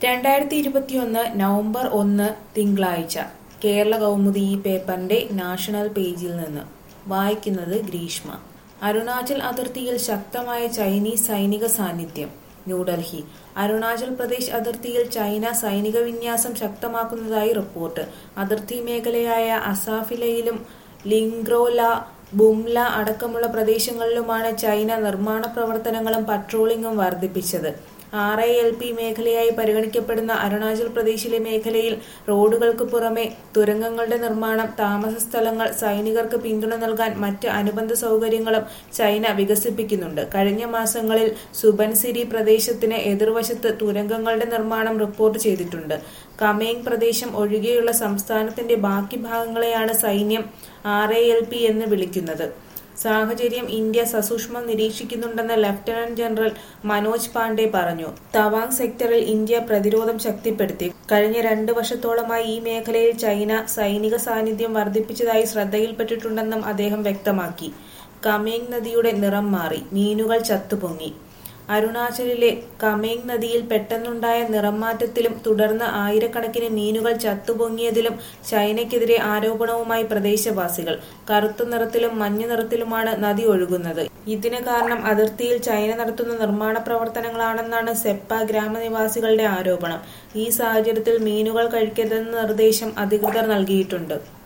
രണ്ടായിരത്തി ഇരുപത്തിയൊന്ന് നവംബർ ഒന്ന് തിങ്കളാഴ്ച കേരള കൗമുദി ഈ പേപ്പറിന്റെ നാഷണൽ പേജിൽ നിന്ന് വായിക്കുന്നത് ഗ്രീഷ്മ അരുണാചൽ അതിർത്തിയിൽ ശക്തമായ ചൈനീസ് സൈനിക സാന്നിധ്യം ന്യൂഡൽഹി അരുണാചൽ പ്രദേശ് അതിർത്തിയിൽ ചൈന സൈനിക വിന്യാസം ശക്തമാക്കുന്നതായി റിപ്പോർട്ട് അതിർത്തി മേഖലയായ അസാഫിലയിലും ലിംഗ്രോല ബുംല അടക്കമുള്ള പ്രദേശങ്ങളിലുമാണ് ചൈന നിർമ്മാണ പ്രവർത്തനങ്ങളും പട്രോളിംഗും വർദ്ധിപ്പിച്ചത് ആർ ഐ എൽ പി മേഖലയായി പരിഗണിക്കപ്പെടുന്ന അരുണാചൽ പ്രദേശിലെ മേഖലയിൽ റോഡുകൾക്ക് പുറമെ തുരങ്കങ്ങളുടെ നിർമ്മാണം താമസ സ്ഥലങ്ങൾ സൈനികർക്ക് പിന്തുണ നൽകാൻ മറ്റ് അനുബന്ധ സൗകര്യങ്ങളും ചൈന വികസിപ്പിക്കുന്നുണ്ട് കഴിഞ്ഞ മാസങ്ങളിൽ സുബൻസിരി പ്രദേശത്തിന് എതിർവശത്ത് തുരങ്കങ്ങളുടെ നിർമ്മാണം റിപ്പോർട്ട് ചെയ്തിട്ടുണ്ട് കമേങ് പ്രദേശം ഒഴികെയുള്ള സംസ്ഥാനത്തിന്റെ ബാക്കി ഭാഗങ്ങളെയാണ് സൈന്യം ആർ എ എൽ പി എന്ന് വിളിക്കുന്നത് സാഹചര്യം ഇന്ത്യ സസൂക്ഷ്മം നിരീക്ഷിക്കുന്നുണ്ടെന്ന് ലഫ്റ്റനന്റ് ജനറൽ മനോജ് പാണ്ഡെ പറഞ്ഞു തവാങ് സെക്ടറിൽ ഇന്ത്യ പ്രതിരോധം ശക്തിപ്പെടുത്തി കഴിഞ്ഞ രണ്ട് വർഷത്തോളമായി ഈ മേഖലയിൽ ചൈന സൈനിക സാന്നിധ്യം വർദ്ധിപ്പിച്ചതായി ശ്രദ്ധയിൽപ്പെട്ടിട്ടുണ്ടെന്നും അദ്ദേഹം വ്യക്തമാക്കി കമേങ് നദിയുടെ നിറം മാറി മീനുകൾ ചത്തുപൊങ്ങി അരുണാചലിലെ കമേങ് നദിയിൽ പെട്ടെന്നുണ്ടായ നിറംമാറ്റത്തിലും തുടർന്ന് ആയിരക്കണക്കിന് മീനുകൾ ചത്തുപൊങ്ങിയതിലും ചൈനയ്ക്കെതിരെ ആരോപണവുമായി പ്രദേശവാസികൾ കറുത്ത നിറത്തിലും മഞ്ഞ നിറത്തിലുമാണ് നദി ഒഴുകുന്നത് ഇതിന് കാരണം അതിർത്തിയിൽ ചൈന നടത്തുന്ന നിർമ്മാണ പ്രവർത്തനങ്ങളാണെന്നാണ് സെപ്പ ഗ്രാമനിവാസികളുടെ ആരോപണം ഈ സാഹചര്യത്തിൽ മീനുകൾ കഴിക്കരുതെന്ന നിർദ്ദേശം അധികൃതർ നൽകിയിട്ടുണ്ട്